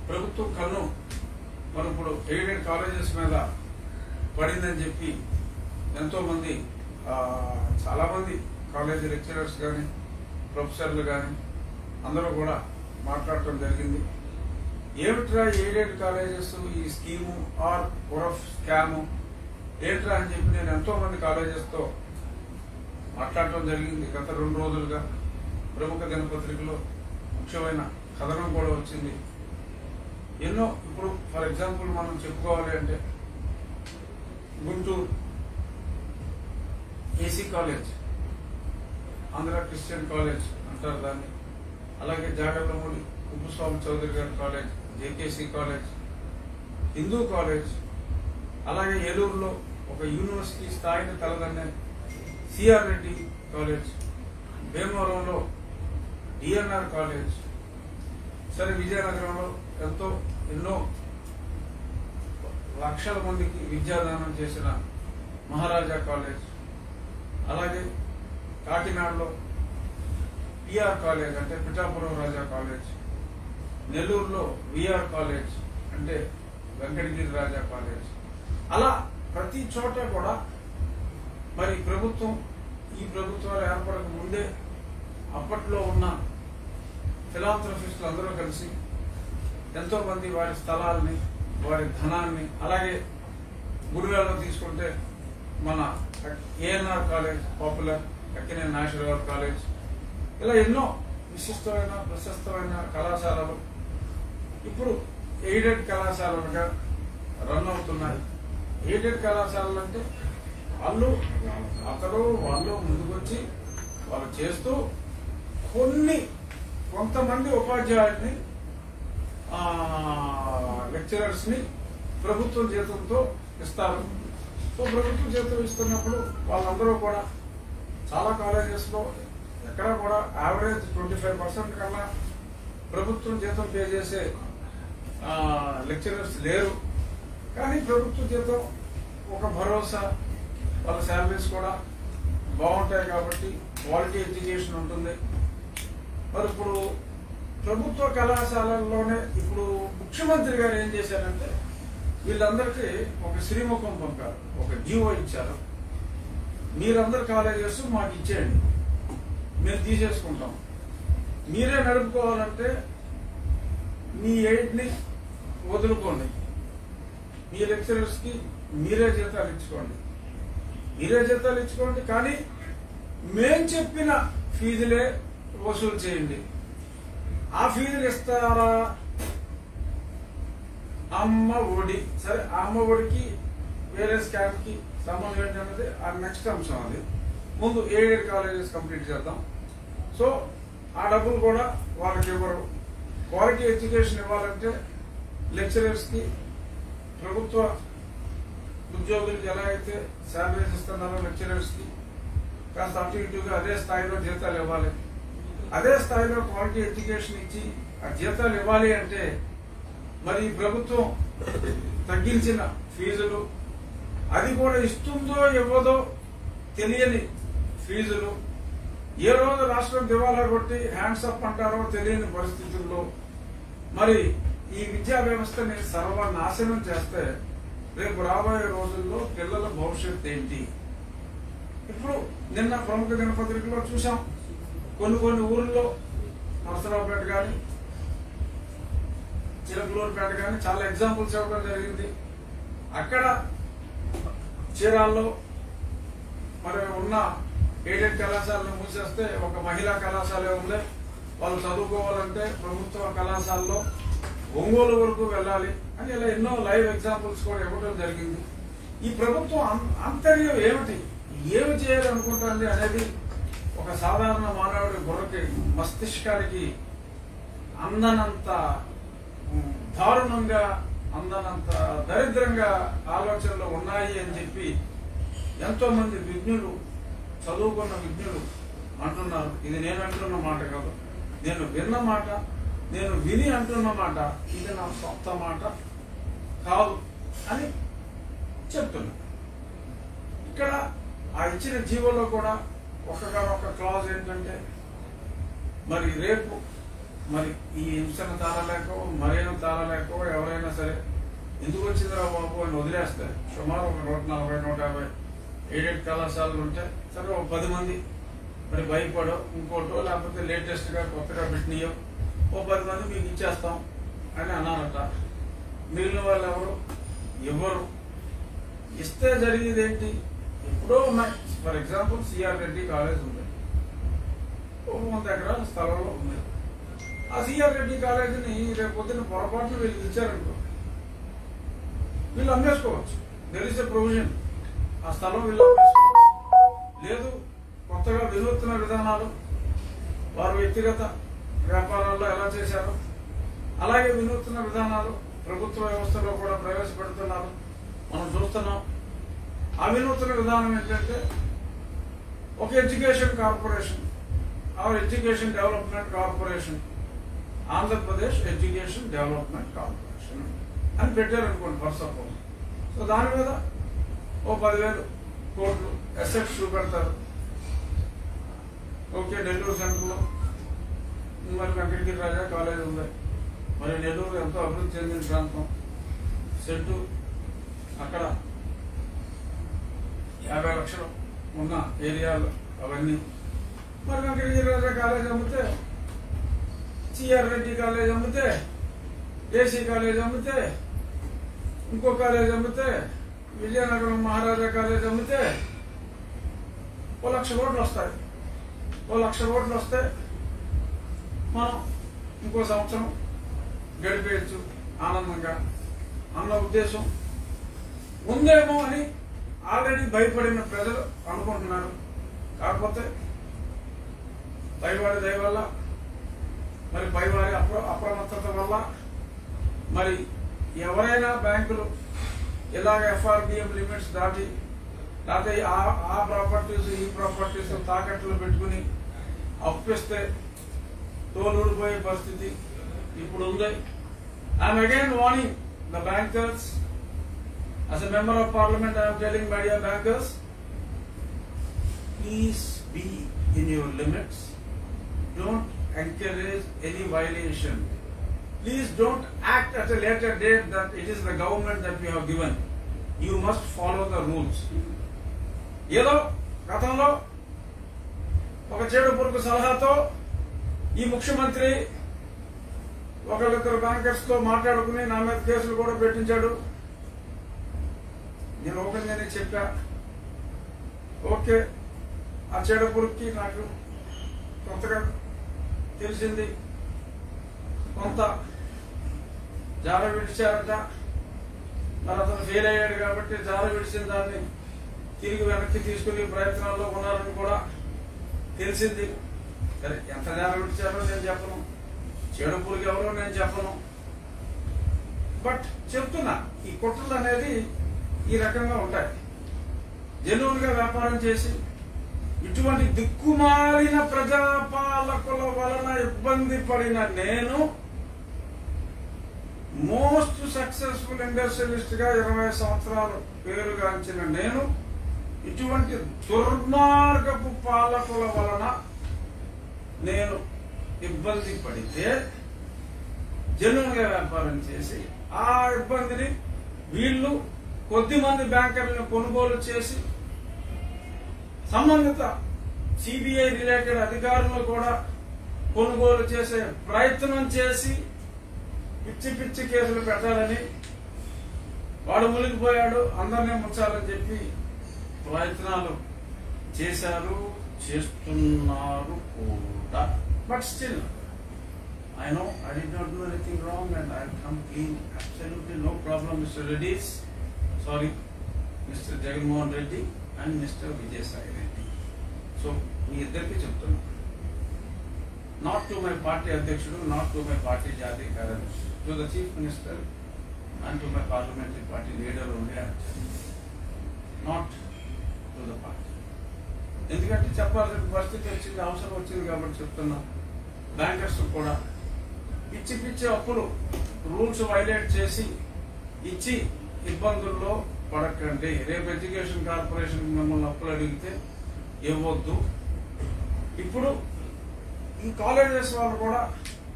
ప్రభుత్వం కన్ను మరి ఇప్పుడు ఎయిడెడ్ కాలేజెస్ మీద పడిందని చెప్పి ఎంతో మంది ఆ, చాలా మంది కాలేజీ లెక్చరర్స్ కానీ ప్రొఫెసర్లు కానీ అందరూ కూడా మాట్లాడటం జరిగింది ఏమిట్రా ఎయిడెడ్ కాలేజెస్ ఈ స్కీము ఆర్ ఉరఫ్ స్కాము ఏంట్రా అని చెప్పి నేను ఎంతో మంది కాలేజెస్తో మాట్లాడటం జరిగింది గత రెండు రోజులుగా ప్రముఖ దినపత్రికలో ముఖ్యమైన కథనం కూడా వచ్చింది ఎన్నో ఇప్పుడు ఫర్ ఎగ్జాంపుల్ మనం చెప్పుకోవాలి అంటే Guntur AC college Andhra Christian college అంటారు దాన్ని అలాగే జాగర్లమూడి కుప్పస్వామి చౌదరి గారి college JKC college Hindu college అలాగే ఏలూరులో ఒక యూనివర్సిటీ స్థాయిని తలదన్నే సిఆర్ రెడ్డి కాలేజ్ భీమవరంలో డిఎన్ఆర్ కాలేజ్ సరే విజయనగరంలో ఎంతో ఎన్నో లక్షల మందికి విద్యాదానం చేసిన మహారాజా కాలేజ్ అలాగే కాకినాడలో పిఆర్ కాలేజ్ అంటే పిఠాపురం రాజా కాలేజ్ నెల్లూరులో విఆర్ కాలేజ్ అంటే వెంకటగిరి రాజా కాలేజ్ అలా ప్రతి చోట కూడా మరి ప్రభుత్వం ఈ ప్రభుత్వాలు ఏర్పడక ముందే అప్పట్లో ఉన్న ఫిలాంథ్రఫిస్టులు అందరూ కలిసి ఎంతో మంది వారి స్థలాల్ని వారి ధనాన్ని అలాగే గుడివాడలో తీసుకుంటే మన ANR college popular Akkineni national college ఇలా ఎన్నో విశిష్టమైన ప్రశస్తమైన కళాశాలలు ఇప్పుడు ఎయిడెడ్ కళాశాలలుగా రన్ అవుతున్నాయి ఎయిడెడ్ కళాశాలలు అంటే వాళ్ళు అతడు వాళ్ళు ముందుకొచ్చి వాళ్ళు చేస్తూ కొన్ని కొంతమంది ఉపాధ్యాయుల్ని లెక్చరర్స్ ని ప్రభుత్వం జీతంతో ఇస్తారు సో ప్రభుత్వం జీతం ఇస్తున్నప్పుడు వాళ్ళందరూ కూడా చాలా కాలేజెస్ లో ఎక్కడ కూడా యావరేజ్ ట్వంటీ ఫైవ్ పర్సెంట్ కన్నా ప్రభుత్వం జీతం పే చేసే లెక్చరర్స్ లేరు కానీ ప్రభుత్వ జీతం ఒక భరోసా వాళ్ళ శాలరీస్ కూడా బాగుంటాయి కాబట్టి క్వాలిటీ ఎడ్యుకేషన్ ఉంటుంది మరి ఇప్పుడు ప్రభుత్వ కళాశాలల్లోనే ఇప్పుడు ముఖ్యమంత్రి గారు ఏం చేశారంటే వీళ్ళందరికీ ఒక శ్రీముఖం పంపారు ఒక జీవో ఇచ్చారు మీరందరు కాలేజెస్ మాకు ఇచ్చేయండి మేము తీసేసుకుంటాం మీరే నడుపుకోవాలంటే మీ ఎయిడ్ని వదులుకోండి మీ లెక్చరర్స్ కి మీరే జీతాలు ఇచ్చుకోండి మీరే జీతాలు ఇచ్చుకోండి కానీ మేం చెప్పిన ఫీజులే వసూలు చేయండి ఆ ఫీజులు ఇస్తారా అమ్మ ఒడి సరే ఆ అమ్మ ఒడికి వేరే స్కామ్ కి సంబంధం ఏంటన్నది ఆ నెక్స్ట్ అంశం అది ముందు ఎయిడెడ్ కాలేజెస్ కంప్లీట్ చేద్దాం సో ఆ డబ్బులు కూడా వాళ్ళకి ఇవ్వరు క్వాలిటీ ఎడ్యుకేషన్ ఇవ్వాలంటే లెక్చరర్స్ కి ప్రభుత్వ ఉద్యోగులకి ఎలా అయితే శాలరీస్ ఇస్తున్నారో లెక్చరర్స్ కి కాస్త అటు ఇటుగా అదే స్థాయిలో జీతాలు ఇవ్వాలి అదే స్థాయిలో క్వాలిటీ ఎడ్యుకేషన్ ఇచ్చి ఆ జీతాలు ఇవ్వాలి అంటే మరి ఈ ప్రభుత్వం తగ్గించిన ఫీజులు అది కూడా ఇస్తుందో ఇవ్వదో తెలియని ఫీజులు ఏ రోజు రాష్ట్రం దివాలా కొట్టి హ్యాండ్స్ అప్ అంటారో తెలియని పరిస్థితుల్లో మరి ఈ విద్యా వ్యవస్థని సర్వనాశనం చేస్తే రేపు రాబోయే రోజుల్లో పిల్లల భవిష్యత్ ఏంటి ఇప్పుడు నిన్న ప్రముఖ దినపత్రికలో చూసాం కొన్ని కొన్ని ఊర్లో నరసరావుపేట కానీ చిలకలూరుపేట కానీ చాలా ఎగ్జాంపుల్స్ ఇవ్వడం జరిగింది అక్కడ చీరాల్లో మరి ఉన్న ఎయిడెడ్ కళాశాలను మూసేస్తే ఒక మహిళా కళాశాల ఉంది వాళ్ళు చదువుకోవాలంటే ప్రభుత్వ కళాశాలలో ఒంగోలు వరకు వెళ్ళాలి అని ఇలా ఎన్నో లైవ్ ఎగ్జాంపుల్స్ కూడా ఇవ్వడం జరిగింది ఈ ప్రభుత్వం అం- అంతర్యం ఏమిటి ఏమి చేయాలనుకుంటుంది అనేది ఒక సాధారణ మానవుడి బుర్రకి మస్తిష్కానికి అందనంత ఉమ్, దారుణంగా అందనంత దరిద్రంగా ఆలోచనలు ఉన్నాయి అని చెప్పి ఎంతో మంది విజ్ఞులు చదువుకున్న విజ్ఞులు అంటున్నారు ఇది నేను అంటున్న మాట కాదు నేను విన్న మాట నేను విని అంటున్న మాట ఇది నా సొంత మాట కాదు అని చెప్తున్నా ఇక్కడ ఆ ఇచ్చిన జీవోలో కూడా ఒకగానొక క్లాజ్ ఏంటంటే మరి రేపు మరి ఈ హింసను తాళలేకో మరేం తాళలేకో ఎవరైనా సరే ఎందుకు వచ్చిందిరా బాబు అని వదిలేస్తే సుమారు ఒక నూట నలభై నూట యాభై ఎయిడెడ్ కళాశాలలు ఉంటాయి సరే ఒక పది మంది మరి భయపడో ఇంకోటో లేకపోతే లేటెస్ట్ గా కొత్తగా పెట్టినయో ఓ పది మంది మీకు ఇచ్చేస్తాం అని అన్నారట మిగిలిన వాళ్ళు ఎవరు ఎవరు ఇస్తే జరిగేది ఏంటి ఎప్పుడో ఉన్నాయి for example CR Reddy college ఉంది ఒక వంద ఎకరాల స్థలంలో ఉంది ఆ సిఆర్ రెడ్డి కాలేజీని రేపు పొద్దున్న పొరపాటున వీళ్ళు ఇచ్చారనుకో వీళ్ళు అమ్మేసుకోవచ్చు దెర్ ఇస్ ఎ ప్రొవిజన్ ఆ స్థలం వీళ్ళు అమ్మేసుకోవచ్చు లేదు కొత్తగా వినూత్న విధానాలు వారు వ్యక్తిగత వ్యాపారాల్లో ఎలా చేశారు అలాగే వినూత్న విధానాలు ప్రభుత్వ వ్యవస్థలో కూడా ప్రవేశపెడుతున్నారు మనం చూస్తున్నాం ఆ వినూత్న విధానం ఏంటంటే ఒక education corporation or education development corporation Andhra Pradesh education development corporation అని పెట్టారనుకోండి ఫర్ సపోజ్ సో దాని మీద ఓ పదివేలు కోట్లు అసెట్స్ చూపెడతారు ఓకే నెల్లూరు సెంటర్లో మరి వెంకటగిరి రాజా కాలేజ్ ఉంది మరి నెల్లూరు ఎంతో అభివృద్ధి చెందిన ప్రాంతం సెట్టు అక్కడ యాభై లక్షలు ఉన్న ఏరియాలు అవన్నీ మరి వెంకటగిరి రాజా కాలేజ్ అమ్మితే సిఆర్ రెడ్డి కాలేజ్ అమ్మితే ఏసీ కాలేజ్ అమ్మితే ఇంకో కాలేజ్ అమ్మితే విజయనగరం మహారాజా కాలేజ్ అమ్మితే ఓ లక్ష కోట్లు వస్తాయి ఓ లక్ష కోట్లు వస్తే మనం ఇంకో సంవత్సరం గడిపేయచ్చు ఆనందంగా అన్న ఉద్దేశం ఉందేమో అని ఆల్రెడీ భయపడిన ప్రజలు అనుకుంటున్నారు కాకపోతే పైవాడి దయ వల్ల మరి పైవారి అప్ర అప్రమత్తత వల్ల మరి ఎవరైనా బ్యాంకులు ఇలాగ ఎఫ్ఆర్బిఎం లిమిట్స్ దాటి లేకపోతే ఆ ఆ ప్రాపర్టీస్ ఈ ప్రాపర్టీస్ తాకట్లు పెట్టుకుని అప్పిస్తే తోలుడిపోయే పరిస్థితి ఇప్పుడు ఉంది I'm again warning the bankers as a member of parliament i am telling my dear bankers please be in your limits don't encourage any violation please don't act at a later date that it is the government that we have given you must follow the rules ఏదో గతంలో ఒక చెడు పురుగు సలహాతో ఈ ముఖ్యమంత్రి ఒకరిద్దరు bankers తో మాట్లాడుకుని నా మీద కేసులు కూడా పెట్టించాడు నేను ఓపెన్ గానే చెప్పా ఓకే ఆ చెడ పురుగుకి నాకు కొత్తగా తెలిసింది కొంత జార విడిచారట మరి అతను ఫెయిల్ అయ్యాడు కాబట్టి జార విడిచిన దాన్ని తిరిగి వెనక్కి తీసుకునే ప్రయత్నాల్లో ఉన్నారని కూడా తెలిసింది సరే ఎంత జార విడిచారో నేను చెప్పను చెడు పురుగు ఎవరో నేను చెప్పను బట్ చెప్తున్నా ఈ కుట్రలు అనేది ఈ రకంగా ఉంటాయి జెన్యున్ గా వ్యాపారం చేసి ఇటువంటి దిక్కుమాలిన ప్రజాపాలకుల వలన ఇబ్బంది పడిన నేను మోస్ట్ సక్సెస్ఫుల్ ఇండస్ట్రియలిస్ట్ గా ఇరవై సంవత్సరాలు పేరుగాంచిన నేను ఇటువంటి దుర్మార్గపు పాలకుల వలన నేను ఇబ్బంది పడితే జెన్యున్ గా వ్యాపారం చేసి ఆ ఇబ్బందిని వీళ్ళు కొద్ది మంది బ్యాంకర్లను కొనుగోలు చేసి సంబంధిత సిబిఐ రిలేటెడ్ అధికారులు కూడా కొనుగోలు చేసే ప్రయత్నం చేసి పిచ్చి పిచ్చి కేసులు పెట్టాలని వాడు మునిగిపోయాడు అందరినీ ముంచాలని చెప్పి ప్రయత్నాలు చేశారు చేస్తున్నారు కూడా but still I know I did not do anything wrong and I come clean. Absolutely no problem, Mr. Reddy's. Sorry, Mr. Jaganmohan Reddy and Mr. Vijay Sai Reddy. So, మీ ఇద్దరికి చెప్తున్నా నాట్ టు మై పార్టీ అధ్యక్షుడు not to my party జాతీయ కార్యదర్శి to the chief minister and to my parliamentary party leader ఉండే not to the party ఎందుకంటే చెప్పాల్సిన పరిస్థితి వచ్చింది అవసరం వచ్చింది కాబట్టి చెప్తున్నా బ్యాంకర్స్ కూడా పిచ్చి పిచ్చి అప్పులు రూల్స్ వైలేట్ చేసి ఇచ్చి ఇబ్బందుల్లో పడకండి రేపు ఎడ్యుకేషన్ కార్పొరేషన్ మిమ్మల్ని అప్పులు అడిగితే ఇవ్వద్దు ఇప్పుడు ఈ కాలేజెస్ వాళ్ళు కూడా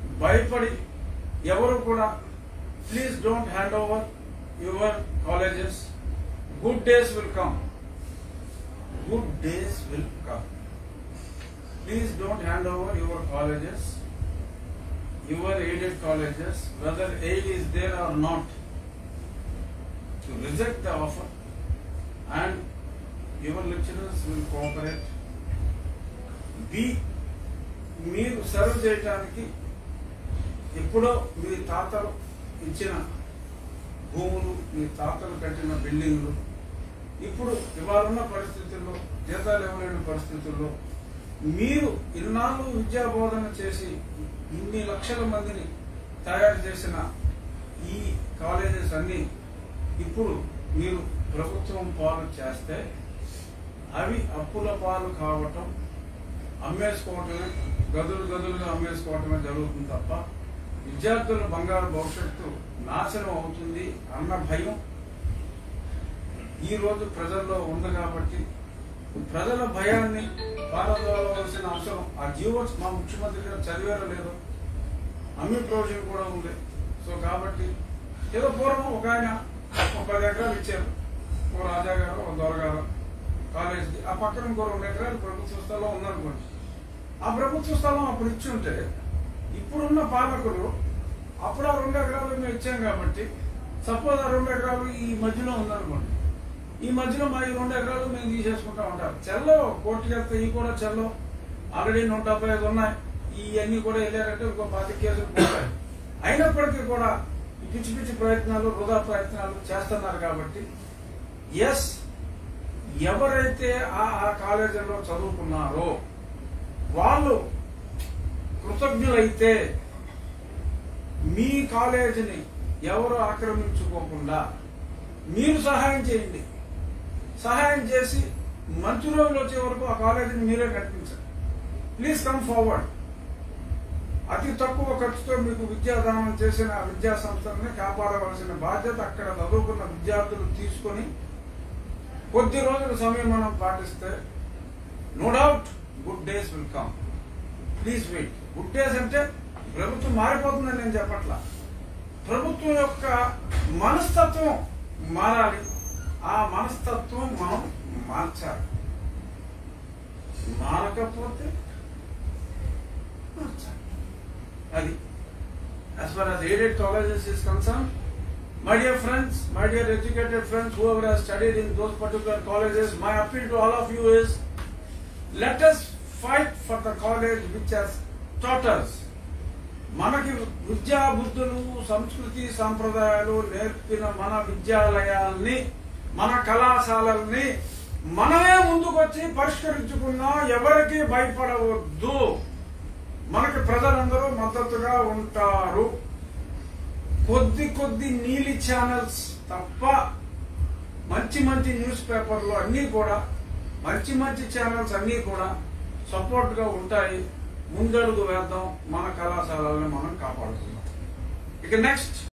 భయపడి ఎవరు కూడా please don't hand over your colleges good days will come good days will come please don't hand over your colleges your aided colleges, whether aid is there or not, to reject the offer and your lecturers will cooperate. B. మీరు serve చేయటానికి ఎప్పుడో మీ తాతలు ఇచ్చిన భూములు మీ తాతలు కట్టిన బిల్డింగ్లు ఇప్పుడు ఇవాళ పరిస్థితుల్లో జీతాలు ఇవ్వలేని పరిస్థితుల్లో మీరు ఇన్నాళ్ళు విద్యా బోధన చేసి ఇన్ని లక్షల మందిని తయారు చేసిన ఈ కాలేజెస్ అన్ని ఇప్పుడు మీరు ప్రభుత్వం పాలు చేస్తే అవి అప్పుల పాలు కావటం అమ్మేసుకోవటమే గదులు గదులుగా అమ్మేసుకోవటమే జరుగుతుంది తప్ప విద్యార్థుల బంగారు భవిష్యత్తు నాశనం అవుతుంది అన్న భయం ఈ రోజు ప్రజల్లో ఉంది కాబట్టి ప్రజల భయాన్ని పారదోలవలసిన అవసరం ఆ జీవోస్ మా ముఖ్యమంత్రి గారు చదివారో లేదో అమ్మి ప్రొవిజన్ కూడా ఉంది సో కాబట్టి ఏదో పూర్వం ఒక ఆయన ఒక పది ఎకరాలు ఇచ్చారు ఓ రాజా గారు ఒక దొరగారు కాలేజీకి ఆ పక్కన ఇంకో రెండు ఎకరాలు ప్రభుత్వ స్థలం ఉందనుకోండి ఆ ప్రభుత్వ స్థలం అప్పుడు ఇచ్చి ఉంటే ఇప్పుడున్న పాలకులు అప్పుడు ఆ రెండు ఎకరాలు మేము ఇచ్చాం కాబట్టి సపోజ్ ఆ రెండు ఎకరాలు ఈ మధ్యలో ఉందనుకోండి ఈ మధ్యలో మా ఈ రెండు ఎకరాలు మేము తీసేసుకుంటా ఉంటారు చెల్లో కోర్టుకి వెళ్తే ఈ కూడా చెల్లో ఆల్రెడీ నూట డెబ్బై ఐదు ఉన్నాయి ఇవన్నీ కూడా వెళ్ళారంటే ఇంకో పాతి కేసులు పోతాయి అయినప్పటికీ కూడా ఈ పిచ్చి పిచ్చి ప్రయత్నాలు వృధా ప్రయత్నాలు చేస్తున్నారు కాబట్టి ఎస్ ఎవరైతే ఆ ఆ కాలేజీలో చదువుకున్నారో వాళ్ళు కృతజ్ఞులైతే మీ కాలేజీని ఎవరు ఆక్రమించుకోకుండా మీరు సహాయం చేయండి సహాయం చేసి మంచి రోజులు వచ్చే వరకు ఆ కాలేజీని మీరే కట్టించండి ప్లీజ్ కమ్ ఫార్వర్డ్ అతి తక్కువ ఖర్చుతో మీకు విద్యాదానం చేసిన ఆ విద్యా సంస్థల్ని కాపాడవలసిన బాధ్యత అక్కడ చదువుకున్న విద్యార్థులు తీసుకొని కొద్ది రోజుల సమయం మనం పాటిస్తే no doubt good days will come please wait good days అంటే ప్రభుత్వం మారిపోతుందని నేను చెప్పట్లా ప్రభుత్వం యొక్క మనస్తత్వం మారాలి ఆ మనస్తత్వం మనం మార్చాలి మారకపోతే మార్చాలి అది as far as aided colleges is concerned my dear friends my dear educated friends whoever has studied in those particular colleges my appeal to all of you is let us fight for the college which has taught us మనకి విద్యా బుద్ధులు సంస్కృతి సాంప్రదాయాలు నేర్పిన మన విద్యాలయాల్ని మన కళాశాలల్ని మనమే ముందుకొచ్చి పరిష్కరించుకున్నా ఎవరికి భయపడవద్దు మనకి ప్రజలందరూ మద్దతుగా ఉంటారు కొద్ది కొద్ది నీలి ఛానల్స్ తప్ప మంచి మంచి న్యూస్ పేపర్లు అన్నీ కూడా మంచి మంచి ఛానల్స్ అన్నీ కూడా సపోర్ట్ గా ఉంటాయి ముందడుగు వేద్దాం మన కళాశాలని మనం కాపాడుకుందాం ఇక నెక్స్ట్